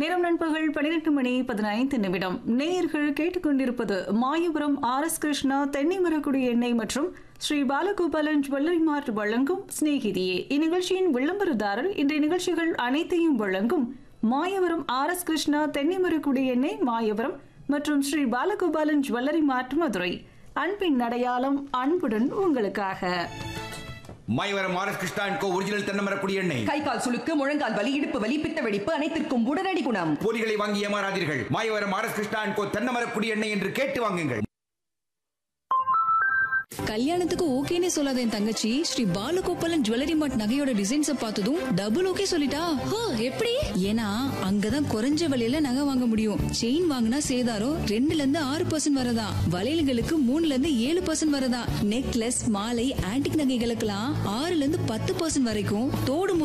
நேரம் நண்பகல் பன்னிரண்டு மணி பதினைந்து நிமிடம் நேயர்கள் கேட்டுக்கொண்டிருப்பது மாயபுரம் ஆர் எஸ் கிருஷ்ணா தென்னைமரக்குடி எண்ணெய் மற்றும் ஸ்ரீ பாலகோபாலன் ஜுவல்லரி மார்ட் வழங்கும் சிநேகிதியே இந்நிகழ்ச்சியின் விளம்பரதாரர் இன்றைய நிகழ்ச்சிகள் அனைத்தையும் வழங்கும் மாயவரம் ஆர் எஸ் கிருஷ்ணா தென்னைமரக்குடி எண்ணெய் மாயவரம் மற்றும் ஸ்ரீ பாலகோபாலன் ஜுவல்லரி மார்ட் மதுரை அன்பின் அடையாளம் அன்புடன் உங்களுக்காக Mayavaram R S Krishna and co original Thennamarakudi எண்ணெய் கை கால் சுளுக்கு முழங்கால் வலி இடுப்பு வலி பித்த வெடிப்பு அனைத்திற்கும் உடனடி குணம் போலிகளை வாங்கி ஏமாறாதீர்கள் Mayavaram R S Krishna and co Thennamarakudi எண்ணெய் என்று கேட்டு வாங்குங்கள் கல்யாணத்துக்கு ஓகேனே சொல்லாத என் தங்கச்சி ஸ்ரீ பாலகோபாலன் ஜுவல்லரி மார்ட் நகையோட டிசைன்ஸ பார்த்ததும் டபுள் ஓகே சொல்லிட்டா ஹோ எப்படி ஏன்னா அங்கதான் குறைஞ்ச விலையில நகை வாங்க முடியும் செயின் வாங்கினா சேதாரம் ரெண்டுல இருந்து ஆறு பர்சன்ட் வரதா வளையல்களுக்கு மூணுல இருந்து ஏழு பர்சன்ட் வரதா நெக்லஸ் மாலை ஆன்டிக் நகைகளுக்கெல்லாம் ஆறுல இருந்து பத்து பர்சன்ட் வரைக்கும் தோடு